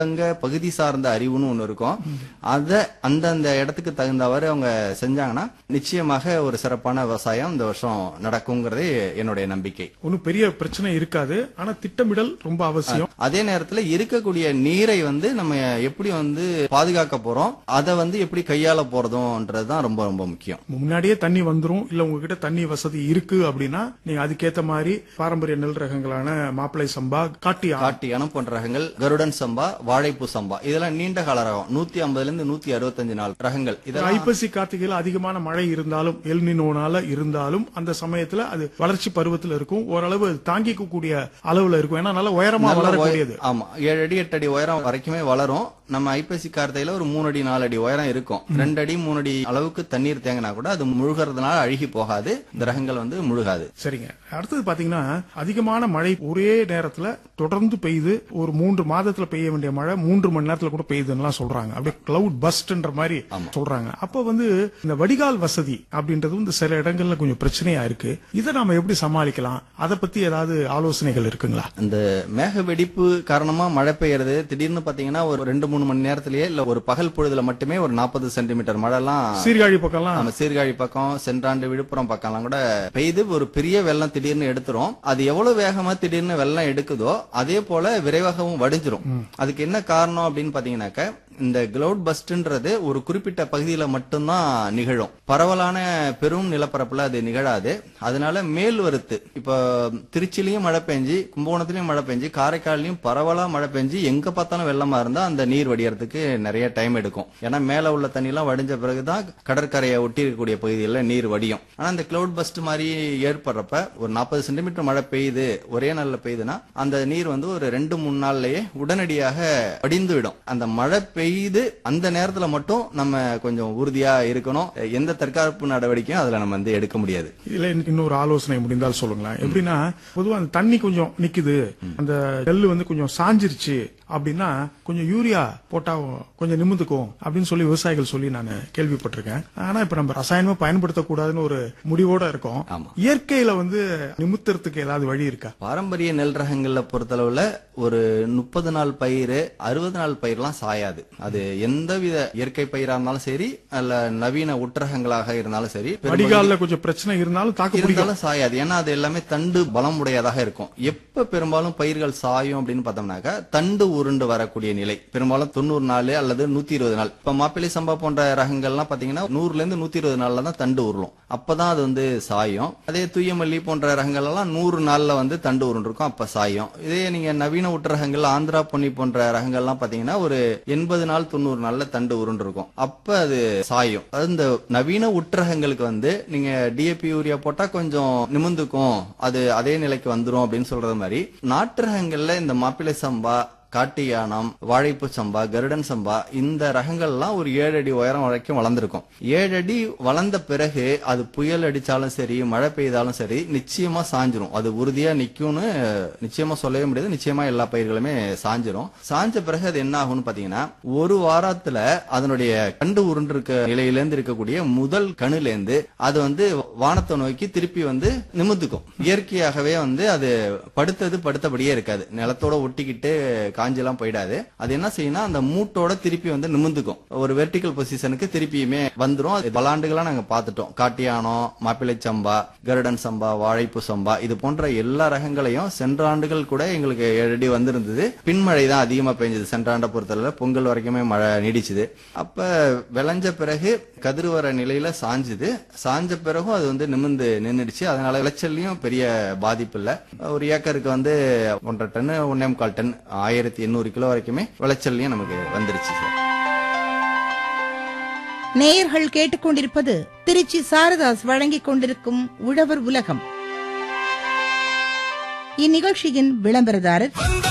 அங்க பகுதி சார்ந்த அறிவுன்னு ஒண்ணு இருக்கும் அத அந்தந்த இடத்துக்கு தகுந்தவாறு அவங்க செஞ்சாங்கன்னா நிச்சயமாக ஒரு சிறப்பான விவசாயம் இந்த வருஷம் நடக்குங்கிறதே என்னுடைய நம்பிக்கை ஒன்னும் பெரிய பிரச்சனை இருக்காது ஆனா திட்டமிடல் ரொம்ப அவசியம் அதே நேரத்துல இருக்கக்கூடிய நீரை வந்து நம்ம எப்படி வந்து பாதுகாக்க போறோம் அதை வந்து எப்படி கையாள போறதும்ன்றதுதான் ரொம்ப ரொம்ப முக்கியம் முன்னாடியே தண்ணி வந்துரும் இல்ல உங்ககிட்ட தண்ணி வசதி இருக்கு அப்படின்னா நீங்க அதுக்கேத்த மாதிரி பாரம்பரிய நெல் ரகங்களான மாப்பிளை சம்பா காட்டி ஆ- காட்டு இனம் போன்ற ரகங்கள் கருடன் சம்பா வாழைப்பூ சம்பா இதெல்லாம் நீண்ட கால ரகம் நூத்தி ஐம்பதுல இருந்து நூத்தி அறுபத்தஞ்சு நாள் ரகங்கள் இதெல்லாம் ஐப்பசி கார்த்திகையில அதிகமான மழை இருந்தாலும் எல்னினோனால இருந்தாலும் அந்த சமயத்துல அது வளர்ச்சி பருவத்துல இருக்கும் ஓரளவு அது தாங்கிக்க கூடிய அளவுல இருக்கும் ஏன்னா நல்ல உயரமா நல்ல வளரக்கூடியது உய- ஆமா ஏழு அடி எட்டு அடி உயரம் வரைக்குமே வளரும் நம்ம ஐப்பசி கார்த்தையில ஒரு மூணு அடி நாலு அடி உயரம் இருக்கும் ரெண்டு அடி மூணு அடி அளவுக்கு தண்ணீர் தேங்கினா கூட அது முழுகிறதுனால அழுகி போகாது இந்த ரகங்கள் வந்து முழுகாது சரிங்க அடுத்தது பாத்தீங்கன்னா அதிகமான மழை ஒரே நேரத்துல தொடர்ந்து பெய்யுது ஒரு மூன்று மாதத்துல பெய்ய வேண்டிய மழை மூன்று மணி நேரத்துல கூட பெய்யுதுன்னு சொல்றாங்க அப்படியே கிளவுட் பஸ்ட்ன்ற மாதிரி சொல்றாங்க அப்ப வந்து இந்த வடிகால் வசதி அப்படின்றது வந்து சில இடங்கள்ல கொஞ்சம் பிரச்சனையா இருக்கு இதை நாம எப்படி சமாளிக்கலாம் அதை பத்தி ஏதாவது ஆலோசனைகள் இருக்குங்களா இந்த மேக வெடிப்பு காரணமா மழை பெய்யறது திடீர்னு பாத்தீங்கன்னா ஒரு ரெண்டு மூணு மணி நேரத்திலேயே இல்ல ஒரு பகல் பொழுதுல மட்டுமே ஒரு நாற்பது சென்டிமீட்டர் மழை எல்லாம் சீர்காழி பக்கம்லாம் நம்ம சீர்காழி பக்கம் சென்றாண்டு விழுப்புரம் பக்கம்லாம் கூட பெய்து ஒரு பெரிய வெள்ளம் திடீர்னு எடுத்துரும் அது எவ்வளவு வேகமா திடீர்னு வெள்ளம் எடுக்குதோ அதே போல விரைவாகவும் வடிஞ்சிரும் அதுக்கு என்ன காரணம் அப்படின்னு பாத்தீங்கன்னாக்க இந்த கிளவுட் பஸ்ட்ன்றது ஒரு குறிப்பிட்ட பகுதியில மட்டும்தான் நிகழும் பரவலான பெரும் நிலப்பரப்புல அது நிகழாது அதனால மேல் வருத்து இப்ப திருச்சிலையும் மழை பெஞ்சு கும்பகோணத்திலயும் மழை பெஞ்சு காரைக்கால்லையும் பரவலா மழை பெஞ்சு எங்க பார்த்தாலும் வெள்ளமா இருந்தா அந்த நீர் வடியறதுக்கு நிறைய டைம் எடுக்கும் ஏன்னா மேல உள்ள தண்ணி எல்லாம் வடிஞ்ச பிறகுதான் கடற்கரையை ஒட்டி இருக்கக்கூடிய பகுதிகளில் நீர் வடியும் ஆனா இந்த கிளவுட் பஸ்ட் மாதிரி ஏற்படுறப்ப ஒரு நாற்பது சென்டிமீட்டர் மழை பெய்யுது ஒரே நாள்ல பெய்யுதுன்னா அந்த நீர் வந்து ஒரு ரெண்டு மூணு நாள்லயே உடனடியாக வடிந்து விடும் அந்த மழை பெய்யுது அந்த நேரத்துல மட்டும் நம்ம கொஞ்சம் உறுதியா இருக்கணும் எந்த தற்காப்பு நடவடிக்கையும் அதுல நம்ம வந்து எடுக்க முடியாது இதுல இன்னொரு ஆலோசனை முடிந்தால் சொல்லுங்களேன் எப்படின்னா பொதுவா அந்த தண்ணி கொஞ்சம் நிக்குது அந்த நெல்லு வந்து கொஞ்சம் சாஞ்சிருச்சு அப்படின்னா கொஞ்சம் யூரியா போட்டா கொஞ்சம் நிமிந்துக்கும் அப்படின்னு சொல்லி விவசாயிகள் சொல்லி நான் கேள்விப்பட்டிருக்கேன் ஆனா இப்ப நம்ம ரசாயனமா பயன்படுத்தக்கூடாதுன்னு ஒரு முடிவோட இருக்கோம் ஆமா. இயற்கையில வந்து நிமித்துறதுக்கு ஏதாவது வழி இருக்கா பாரம்பரிய நெல் ரகங்கள்ல பொறுத்தளவுல ஒரு முப்பது நாள் பயிர் அறுபது நாள் பயிர்லாம் சாயாது அது எந்தவித இயற்கை பயிரா இருந்தாலும் சரி அல்ல நவீன உட்ரகங்களாக இருந்தாலும் சரி பெரும்பாலும் வடிகால்ல கொஞ்சம் பிரச்சனை இருந்தாலும் தாக்கு பிடிக்கும் இருந்தாலும் சாயாது ஏன்னா அது எல்லாமே தண்டு பலம் உடையதாக இருக்கும் எப்ப பெரும்பாலும் பயிர்கள் சாயும் அப்படின்னு பார்த்தோம்னாக்கா தண்டு உருண்டு வரக்கூடிய நிலை பெரும்பாலும் தொண்ணூறு நாள் அல்லது நூத்தி இருபது நாள் இப்ப மாப்பிள்ளை சம்பா போன்ற ரகங்கள்லாம் பாத்தீங்கன்னா நூறுல இருந்து நூத்தி இருபது நாள்ல தான் தண்டு உருளும் அப்பதான் அது வந்து சாயும் அதே தூயமல்லி போன்ற ரகங்கள் எல்லாம் நூறு நாள்ல வந்து தண்டு உருண்டு இருக்கும் அப்ப சாயும் இதே நீங்க நவீன உட்டு ரகங்கள் ஆந்திரா பொன்னி போன்ற ரகங்கள்லாம் பாத்தீங்கன்னா ஒரு எண்பது நாள் தொண்ணூறு நாள்ல தண்டு உருண்டு இருக்கும் அப்ப அது சாயும் அது இந்த நவீன உட்ரகங்களுக்கு வந்து நீங்க டிஏபி யூரியா போட்டா கொஞ்சம் நிமிந்துக்கும் அது அதே நிலைக்கு வந்துரும் அப்படின்னு சொல்றது மாதிரி நாட்டு ரகங்கள்ல இந்த மாப்பிள்ளை சம்பா காட்டு யானம் வாழைப்பு சம்பா கருடன் சம்பா இந்த ரகங்கள்லாம் ஒரு ஏழு அடி உயரம் வரைக்கும் வளர்ந்துருக்கும் ஏழு அடி வளர்ந்த பிறகு அது புயல் அடிச்சாலும் சரி மழை பெய்தாலும் சரி நிச்சயமா சாஞ்சிரும் அது உறுதியா நிக்கும்னு நிச்சயமா சொல்லவே முடியாது நிச்சயமா எல்லா பயிர்களுமே சாஞ்சிரும் சாஞ்ச பிறகு அது என்ன ஆகும்னு பாத்தீங்கன்னா ஒரு வாரத்துல அதனுடைய கண்டு உருண்டு இருக்க நிலையிலேருந்து இருக்கக்கூடிய முதல் கணுலேருந்து அது வந்து வானத்தை நோக்கி திருப்பி வந்து நிமிந்துக்கும் இயற்கையாகவே வந்து அது படுத்தது படுத்தபடியே இருக்காது நிலத்தோட ஒட்டிக்கிட்டு காஞ்செல்லாம் போயிடாது அது என்ன செய்யும்னா அந்த மூட்டோட திருப்பி வந்து நிமிந்துக்கும் ஒரு வெர்டிகல் பொசிஷனுக்கு திருப்பியுமே வந்துரும் அது பல ஆண்டுகளா நாங்க பார்த்துட்டோம் காட்டியானம் மாப்பிள்ளை சம்பா கருடன் சம்பா வாழைப்பு சம்பா இது போன்ற எல்லா ரகங்களையும் சென்ற ஆண்டுகள் கூட எங்களுக்கு ஏழு அடி வந்திருந்தது பின்மழை தான் அதிகமா பெஞ்சது சென்ற ஆண்டை பொறுத்தளவுல பொங்கல் வரைக்குமே மழை நீடிச்சுது அப்ப விளைஞ்ச பிறகு கதிர் வர நிலையில சாஞ்சுது சாஞ்ச பிறகும் அது வந்து நிமிர்ந்து நின்னுடுச்சு அதனால விளைச்சல்லையும் பெரிய பாதிப்பு இல்ல ஒரு ஏக்கருக்கு வந்து ஒன்றரை டன் ஒன்னே முக்கால் டன் ஆயிரத்தி எண்ணூறு கிலோ வரைக்குமே விளைச்சல்லையும் நமக்கு வந்துருச்சு சார் நேயர்கள் கேட்டுக்கொண்டிருப்பது திருச்சி சாரதாஸ் வழங்கிக் கொண்டிருக்கும் உழவர் உலகம் இந்நிகழ்ச்சியின் விளம்பரதாரர்